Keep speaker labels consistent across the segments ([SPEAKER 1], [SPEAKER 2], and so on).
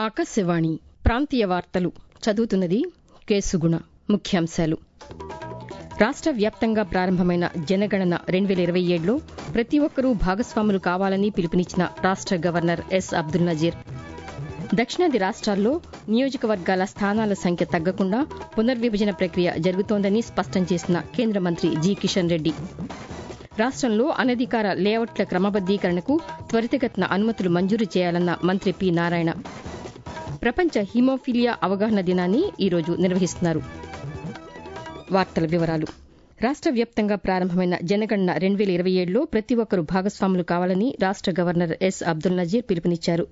[SPEAKER 1] ఆకాశవాణి ప్రాంతీయ వార్తలు చదువుతున్నది కేసుగుణ ముఖ్యాంశాలు రాష్ట్ర వ్యాప్తంగా ప్రారంభమైన జనగణన రెండు వేల ఇరవై ఏడులో ప్రతి ఒక్కరూ భాగస్వాములు కావాలని పిలుపునిచ్చిన రాష్ట్ర గవర్నర్ ఎస్ అబ్దుల్ నజీర్ దక్షిణాది రాష్ట్రాల్లో నియోజకవర్గాల స్థానాల సంఖ్య తగ్గకుండా పునర్విభజన ప్రక్రియ జరుగుతోందని స్పష్టం చేసిన కేంద్ర మంత్రి జి కిషన్ రెడ్డి రాష్టంలో అనధికార లేఅవుట్ల క్రమబద్దీకరణకు త్వరితగతిన అనుమతులు మంజూరు చేయాలన్న మంత్రి పి నారాయణ ప్రపంచ హిమోఫిలియా అవగాహన దినాన్ని ఈరోజు నిర్వహిస్తున్నారు వార్తల వివరాలు రాష్ట్ర వ్యాప్తంగా ప్రారంభమైన జనగణన రెండు వేల ఇరవై ఏడులో ప్రతి ఒక్కరూ భాగస్వాములు కావాలని రాష్ట్ర గవర్నర్ ఎస్ అబ్దుల్ నజీర్ పిలుపునిచ్చారు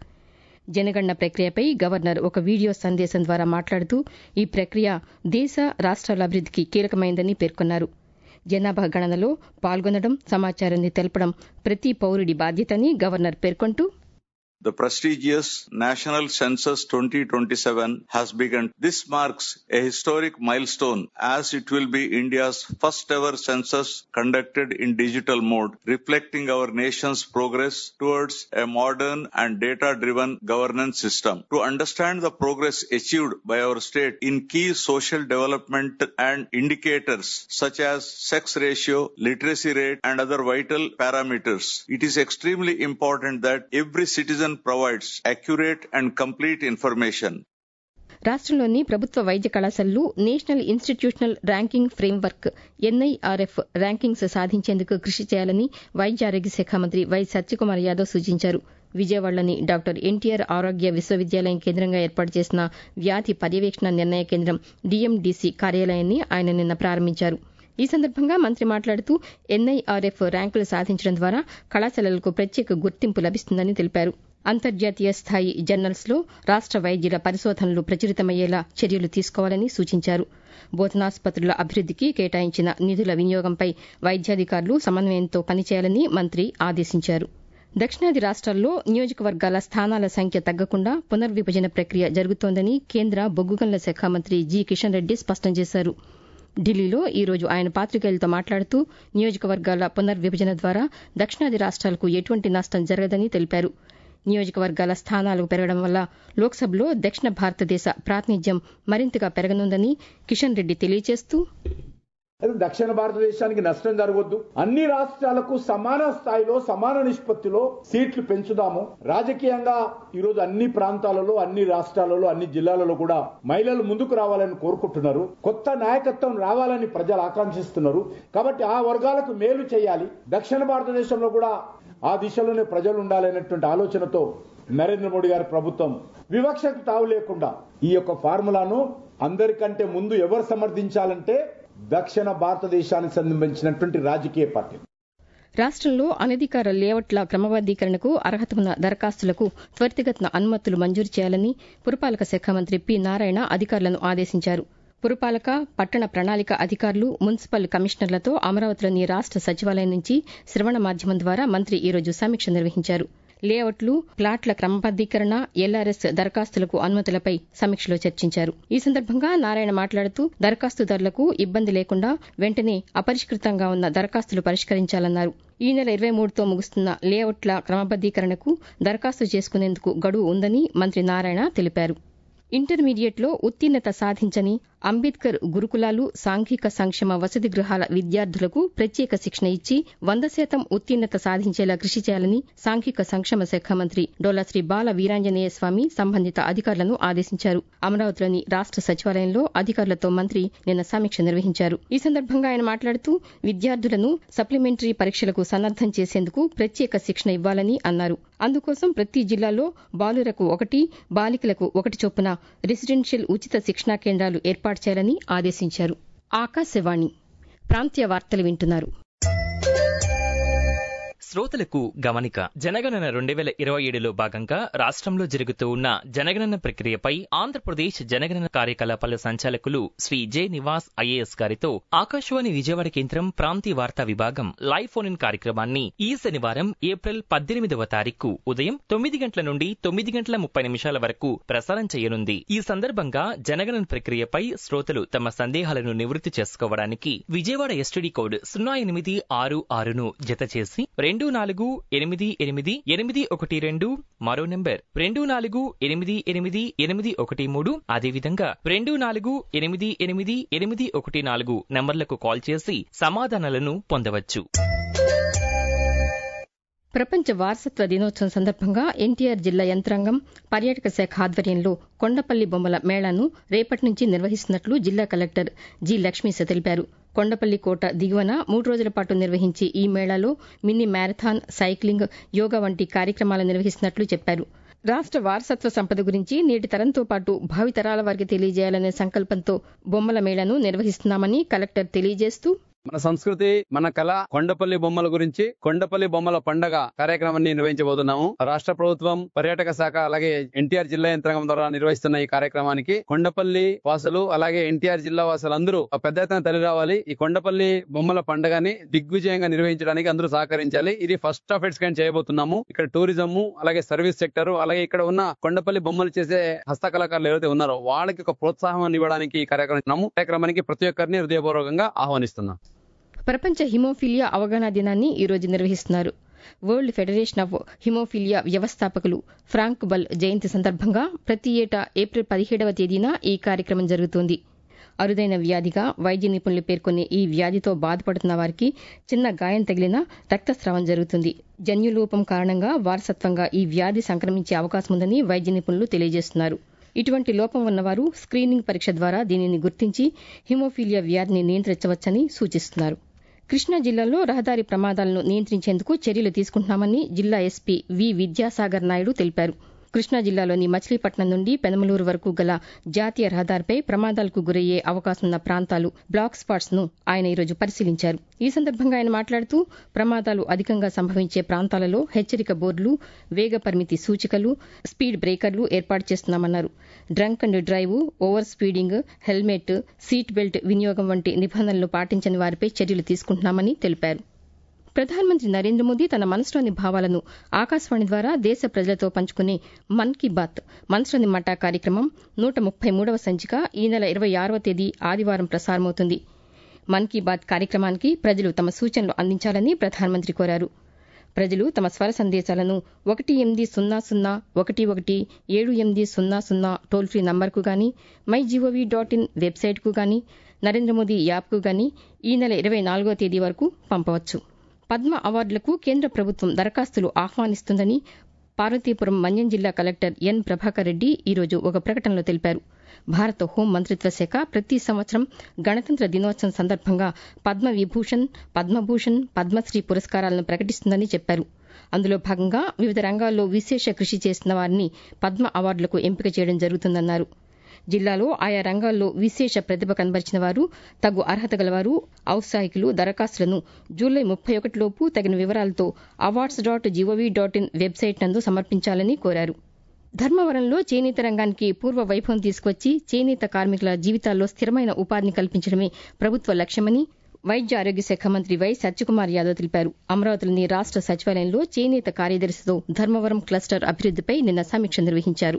[SPEAKER 1] జనగణన ప్రక్రియపై గవర్నర్ ఒక వీడియో సందేశం ద్వారా మాట్లాడుతూ ఈ ప్రక్రియ దేశ రాష్ట్రాల అభివృద్దికి కీలకమైందని పేర్కొన్నారు జనాభా గణనలో పాల్గొనడం సమాచారాన్ని తెలపడం ప్రతి పౌరుడి బాధ్యతని గవర్నర్ పేర్కొంటూ
[SPEAKER 2] The prestigious National Census 2027 has begun. This marks a historic milestone as it will be India's first ever census conducted in digital mode, reflecting our nation's progress towards a modern and data driven governance system. To understand the progress achieved by our state in key social development and indicators such as sex ratio, literacy rate, and other vital parameters, it is extremely important that every citizen provides accurate and complete information.
[SPEAKER 1] రాష్ట్రంలోని ప్రభుత్వ వైద్య కళాశాలలు national institutional ranking framework NIRF rankings సాధించేందుకు కృషి చేయాలని వైద్య ఆరోగ్య శాఖ మంత్రి వై సత్యకుమార్ యాదవ్ సూచించారు విజయవాడలోని డాక్టర్ ఎన్టీఆర్ ఆరోగ్య విశ్వవిద్యాలయం కేంద్రంగా ఏర్పాటు చేసిన వ్యాధి పర్యవేక్షణ నిర్ణయ కేంద్రం డీఎండీసీ కార్యాలయాన్ని ఆయన నిన్న ప్రారంభించారు ఈ సందర్భంగా మంత్రి మాట్లాడుతూ ఎన్ఐఆర్ఎఫ్ ర్యాంకులు సాధించడం ద్వారా కళాశాలలకు ప్రత్యేక గుర్తింపు లభిస్తుందని తెలిపారు అంతర్జాతీయ స్థాయి జర్నల్స్ లో రాష్ట వైద్యుల పరిశోధనలు ప్రచురితమయ్యేలా చర్యలు తీసుకోవాలని సూచించారు బోధనాసుపత్రుల అభివృద్దికి కేటాయించిన నిధుల వినియోగంపై వైద్యాధికారులు సమన్వయంతో పనిచేయాలని మంత్రి ఆదేశించారు దక్షిణాది రాష్ట్రాల్లో నియోజకవర్గాల స్థానాల సంఖ్య తగ్గకుండా పునర్విభజన ప్రక్రియ జరుగుతోందని కేంద్ర బొగ్గు గనుల శాఖ మంత్రి జి కిషన్ రెడ్డి స్పష్టం చేశారు ఢిల్లీలో ఈ రోజు ఆయన పాతికేయులతో మాట్లాడుతూ నియోజకవర్గాల పునర్విభజన ద్వారా దక్షిణాది రాష్ట్రాలకు ఎటువంటి నష్టం జరగదని తెలిపారు నియోజకవర్గాల స్థానాలు పెరగడం వల్ల లోక్సభలో దక్షిణ భారతదేశ ప్రాతినిధ్యం మరింతగా పెరగనుందని కిషన్ రెడ్డి తెలియజేస్తూ
[SPEAKER 3] అది దక్షిణ భారతదేశానికి నష్టం జరగొద్దు అన్ని రాష్ట్రాలకు సమాన స్థాయిలో సమాన నిష్పత్తిలో సీట్లు పెంచుదాము రాజకీయంగా ఈరోజు అన్ని ప్రాంతాలలో అన్ని రాష్ట్రాలలో అన్ని జిల్లాలలో కూడా మహిళలు ముందుకు రావాలని కోరుకుంటున్నారు కొత్త నాయకత్వం రావాలని ప్రజలు ఆకాంక్షిస్తున్నారు కాబట్టి ఆ వర్గాలకు మేలు చేయాలి దక్షిణ భారతదేశంలో కూడా ఆ దిశలోనే ప్రజలు ఉండాలనేటువంటి ఆలోచనతో నరేంద్ర మోడీ గారి ప్రభుత్వం వివక్షకు తావు లేకుండా ఈ యొక్క ఫార్ములాను అందరికంటే ముందు ఎవరు సమర్థించాలంటే దక్షిణ భారతదేశానికి సంబంధించినటువంటి రాజకీయ పార్టీ
[SPEAKER 1] రాష్ట్రంలో అనధికార లేఅవుట్ల క్రమబద్దీకరణకు అర్హత ఉన్న దరఖాస్తులకు త్వరితగతిన అనుమతులు మంజూరు చేయాలని పురపాలక శాఖ మంత్రి పి నారాయణ అధికారులను ఆదేశించారు పురపాలక పట్టణ ప్రణాళిక అధికారులు మున్సిపల్ కమిషనర్లతో అమరావతిలోని రాష్ట సచివాలయం నుంచి శ్రవణ మాధ్యమం ద్వారా మంత్రి ఈరోజు సమీక్ష నిర్వహించారు లేఅవుట్లు ప్లాట్ల క్రమబద్దీకరణ ఎల్ఆర్ఎస్ దరఖాస్తులకు అనుమతులపై సమీక్షలో చర్చించారు ఈ సందర్భంగా నారాయణ మాట్లాడుతూ దరఖాస్తుదారులకు ఇబ్బంది లేకుండా వెంటనే అపరిష్కృతంగా ఉన్న దరఖాస్తులు పరిష్కరించాలన్నారు ఈ నెల ఇరవై మూడుతో ముగుస్తున్న లేఅవుట్ల క్రమబద్దీకరణకు దరఖాస్తు చేసుకునేందుకు గడువు ఉందని మంత్రి నారాయణ తెలిపారు ఇంటర్మీడియట్లో ఉత్తీర్ణత సాధించని అంబేద్కర్ గురుకులాలు సాంఘిక సంక్షేమ వసతి గృహాల విద్యార్థులకు ప్రత్యేక శిక్షణ ఇచ్చి వంద శాతం ఉత్తీర్ణత సాధించేలా కృషి చేయాలని సాంఘిక సంక్షేమ శాఖ మంత్రి డోలాశ్రీ బాల వీరాంజనేయ స్వామి సంబంధిత అధికారులను ఆదేశించారు అమరావతిలోని రాష్ట సచివాలయంలో అధికారులతో మంత్రి నిన్న సమీక్ష నిర్వహించారు ఈ సందర్భంగా ఆయన మాట్లాడుతూ విద్యార్థులను సప్లిమెంటరీ పరీక్షలకు సన్నద్దం చేసేందుకు ప్రత్యేక శిక్షణ ఇవ్వాలని అన్నారు అందుకోసం ప్రతి జిల్లాలో బాలురకు ఒకటి బాలికలకు ఒకటి చొప్పున రెసిడెన్షియల్ ఉచిత శిక్షణా కేంద్రాలు ఏర్పాటు చేయాలని ఆదేశించారు ఆకాశవాణి ప్రాంతీయ వార్తలు వింటున్నారు
[SPEAKER 4] శ్రోతలకు గమనిక జనగణన రెండు వేల ఇరవై ఏడులో భాగంగా రాష్ట్రంలో జరుగుతూ ఉన్న జనగణన ప్రక్రియపై ఆంధ్రప్రదేశ్ జనగణన కార్యకలాపాల సంచాలకులు శ్రీ జె నివాస్ ఐఏఎస్ గారితో ఆకాశవాణి విజయవాడ కేంద్రం ప్రాంతీయ వార్తా విభాగం లైవ్ ఫోన్ ఇన్ కార్యక్రమాన్ని ఈ శనివారం ఏప్రిల్ పద్దెనిమిదవ తారీఖు ఉదయం తొమ్మిది గంటల నుండి తొమ్మిది గంటల ముప్పై నిమిషాల వరకు ప్రసారం చేయనుంది ఈ సందర్భంగా జనగణన ప్రక్రియపై శ్రోతలు తమ సందేహాలను నివృత్తి చేసుకోవడానికి విజయవాడ ఎస్టీడీ కోడ్ సున్నా ఎనిమిది ఆరు ఆరును జత చేసి రెండు రెండు నాలుగు ఎనిమిది ఎనిమిది ఎనిమిది ఒకటి రెండు మరో నెంబర్ రెండు నాలుగు ఎనిమిది ఎనిమిది ఎనిమిది ఒకటి మూడు అదేవిధంగా రెండు నాలుగు ఎనిమిది ఎనిమిది ఎనిమిది ఒకటి నాలుగు నంబర్లకు కాల్ చేసి సమాధానాలను పొందవచ్చు
[SPEAKER 1] ప్రపంచ వారసత్వ దినోత్సవం సందర్భంగా ఎన్టీఆర్ జిల్లా యంత్రాంగం పర్యాటక శాఖ ఆధ్వర్యంలో కొండపల్లి బొమ్మల మేళాను రేపటి నుంచి నిర్వహిస్తున్నట్లు జిల్లా కలెక్టర్ జి లక్ష్మీశ తెలిపారు కొండపల్లి కోట దిగువన మూడు రోజుల పాటు నిర్వహించే ఈ మేళాలో మినీ మ్యారథాన్ సైక్లింగ్ యోగా వంటి కార్యక్రమాలు నిర్వహిస్తున్నట్లు చెప్పారు రాష్ట వారసత్వ సంపద గురించి నేటి తరంతో పాటు భావితరాల వారికి తెలియజేయాలనే సంకల్పంతో బొమ్మల మేళాను నిర్వహిస్తున్నామని కలెక్టర్ తెలియజేస్తూ
[SPEAKER 5] మన సంస్కృతి మన కళ కొండపల్లి బొమ్మల గురించి కొండపల్లి బొమ్మల పండగ కార్యక్రమాన్ని నిర్వహించబోతున్నాము రాష్ట్ర ప్రభుత్వం పర్యాటక శాఖ అలాగే ఎన్టీఆర్ జిల్లా యంత్రాంగం ద్వారా నిర్వహిస్తున్న ఈ కార్యక్రమానికి కొండపల్లి వాసులు అలాగే ఎన్టీఆర్ జిల్లా వాసులు అందరూ పెద్ద ఎత్తున తరలి రావాలి ఈ కొండపల్లి బొమ్మల పండగని దిగ్విజయంగా నిర్వహించడానికి అందరూ సహకరించాలి ఇది ఫస్ట్ ఆఫ్ ఇట్స్ కైండ్ చేయబోతున్నాము ఇక్కడ టూరిజం అలాగే సర్వీస్ సెక్టర్ అలాగే ఇక్కడ ఉన్న కొండపల్లి బొమ్మలు చేసే హస్తకళాకారులు ఎవరైతే ఉన్నారో వాళ్ళకి ఒక ప్రోత్సాహం ఇవ్వడానికి ఈ కార్యక్రమం కార్యక్రమానికి ప్రతి ఒక్కరిని హృదయపూర్వకంగా ఆహ్వానిస్తున్నాం
[SPEAKER 1] ప్రపంచ హిమోఫీలియా అవగాహన దినాన్ని ఈ రోజు నిర్వహిస్తున్నారు వరల్డ్ ఫెడరేషన్ ఆఫ్ హిమోఫీలియా వ్యవస్థాపకులు ఫ్రాంక్ బల్ జయంతి సందర్భంగా ప్రతి ఏటా ఏప్రిల్ పదిహేడవ తేదీన ఈ కార్యక్రమం జరుగుతోంది అరుదైన వ్యాధిగా వైద్య నిపుణులు పేర్కొనే ఈ వ్యాధితో బాధపడుతున్న వారికి చిన్న గాయం తగిలినా రక్తస్రావం జరుగుతుంది జన్యులోపం కారణంగా వారసత్వంగా ఈ వ్యాధి సంక్రమించే అవకాశం ఉందని వైద్య నిపుణులు తెలియజేస్తున్నారు ఇటువంటి లోపం ఉన్నవారు స్క్రీనింగ్ పరీక్ష ద్వారా దీనిని గుర్తించి హిమోఫీలియా వ్యాధిని నియంత్రించవచ్చని సూచిస్తున్నారు కృష్ణా జిల్లాలో రహదారి ప్రమాదాలను నియంత్రించేందుకు చర్యలు తీసుకుంటున్నామని జిల్లా ఎస్పీ వి విద్యాసాగర్ నాయుడు తెలిపారు కృష్ణా జిల్లాలోని మచిలీపట్నం నుండి పెనమలూరు వరకు గల జాతీయ రహదారిపై ప్రమాదాలకు గురయ్యే అవకాశం ఉన్న ప్రాంతాలు బ్లాక్ స్పాట్స్ ను ఆయన ఈరోజు పరిశీలించారు ఈ సందర్భంగా ఆయన మాట్లాడుతూ ప్రమాదాలు అధికంగా సంభవించే ప్రాంతాలలో హెచ్చరిక బోర్డులు వేగ పరిమితి సూచికలు స్పీడ్ బ్రేకర్లు ఏర్పాటు చేస్తున్నామన్నారు drunk and drive over speeding helmet seat belt వినియోగం వంటి నిబంధనలు పాటించని వారిపై చర్యలు తీసుకుంటున్నామని తెలిపారు ప్రధానమంత్రి నరేంద్ర మోదీ తన మనసులోని భావాలను ఆకాశవాణి ద్వారా దేశ ప్రజలతో పంచుకునే మన్ కీ బాత్ మనసులోని మాట కార్యక్రమం నూట ముప్పై మూడవ సంచిక ఈ నెల ఇరవై ఆరవ తేదీ ఆదివారం ప్రసారమవుతుంది మన్ కీ బాత్ కార్యక్రమానికి ప్రజలు తమ సూచనలు అందించాలని ప్రధానమంత్రి కోరారు ప్రజలు తమ స్వర సందేశాలను ఒకటి ఎనిమిది సున్నా సున్నా ఒకటి ఒకటి ఏడు ఎనిమిది సున్నా సున్నా టోల్ ఫ్రీ నంబర్కు గాని మై జీఓవీ డాట్ ఇన్ వెబ్సైట్కు గాని నరేంద్ర మోదీ యాప్కు గాని ఈ నెల ఇరవై నాలుగో తేదీ వరకు పంపవచ్చు పద్మ అవార్డులకు కేంద్ర ప్రభుత్వం దరఖాస్తులు ఆహ్వానిస్తుందని పార్వతీపురం మన్యం జిల్లా కలెక్టర్ ఎన్ ప్రభాకర్ రెడ్డి ఈరోజు ఒక ప్రకటనలో తెలిపారు భారత హోం మంత్రిత్వ శాఖ ప్రతి సంవత్సరం గణతంత్ర దినోత్సవం సందర్భంగా పద్మ విభూషణ్ పద్మభూషణ్ పద్మశ్రీ పురస్కారాలను ప్రకటిస్తుందని చెప్పారు అందులో భాగంగా వివిధ రంగాల్లో విశేష కృషి చేసిన వారిని పద్మ అవార్డులకు ఎంపిక చేయడం జరుగుతుందన్నారు జిల్లాలో ఆయా రంగాల్లో విశేష ప్రతిభ కనబరిచిన వారు తగు అర్హత గలవారు ఔత్సాహికులు దరఖాస్తులను జూలై ముప్పై ఒకటిలోపు తగిన వివరాలతో awards dot G O V dot in website నందు సమర్పించాలని కోరారు ధర్మవరంలో చేనేత రంగానికి పూర్వ వైభవం తీసుకొచ్చి చేనేత కార్మికుల జీవితాల్లో స్థిరమైన ఉపాధిని కల్పించడమే ప్రభుత్వ లక్ష్యమని వైద్య ఆరోగ్య శాఖ మంత్రి వై సత్యకుమార్ యాదవ్ తెలిపారు అమరావతిలోని రాష్ట సచివాలయంలో చేనేత కార్యదర్శితో ధర్మవరం క్లస్టర్ అభివృద్దిపై నిన్న సమీక్ష నిర్వహించారు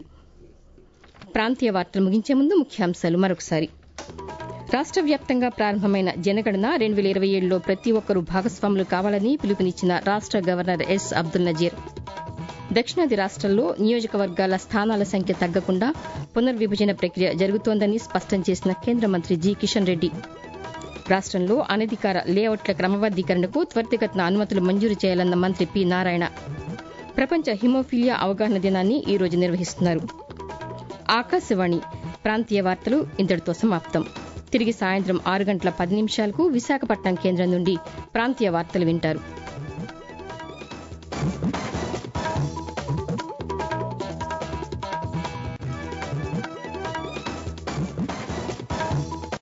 [SPEAKER 1] ప్రాంతీయ వార్తలు ముగించే ముందు ముఖ్యాంశాలు మరొకసారి రాష్ట్ర వ్యాప్తంగా ప్రారంభమైన జనగణన రెండు వేల ఇరవై ఏడులో ప్రతి ఒక్కరూ భాగస్వాములు కావాలని పిలుపునిచ్చిన రాష్ట్ర గవర్నర్ ఎస్ అబ్దుల్ నజీర్ దక్షిణాది రాష్ట్రాల్లో నియోజకవర్గాల స్థానాల సంఖ్య తగ్గకుండా పునర్విభజన ప్రక్రియ జరుగుతోందని స్పష్టం చేసిన కేంద్ర మంత్రి జి కిషన్ రెడ్డి రాష్ట్రంలో అనధికార లేఅవుట్ల క్రమబద్దీకరణకు త్వరితగతిన అనుమతులు మంజూరు చేయాలన్న మంత్రి పి నారాయణ ప్రపంచ హిమోఫీలియా అవగాహన దినాన్ని ఈ రోజు నిర్వహిస్తున్నారు ఆకాశవాణి ప్రాంతీయ వార్తలు ఇంతటితో సమాప్తం తిరిగి సాయంత్రం ఆరు గంటల పది నిమిషాలకు విశాఖపట్నం కేంద్రం నుండి ప్రాంతీయ వార్తలు వింటారు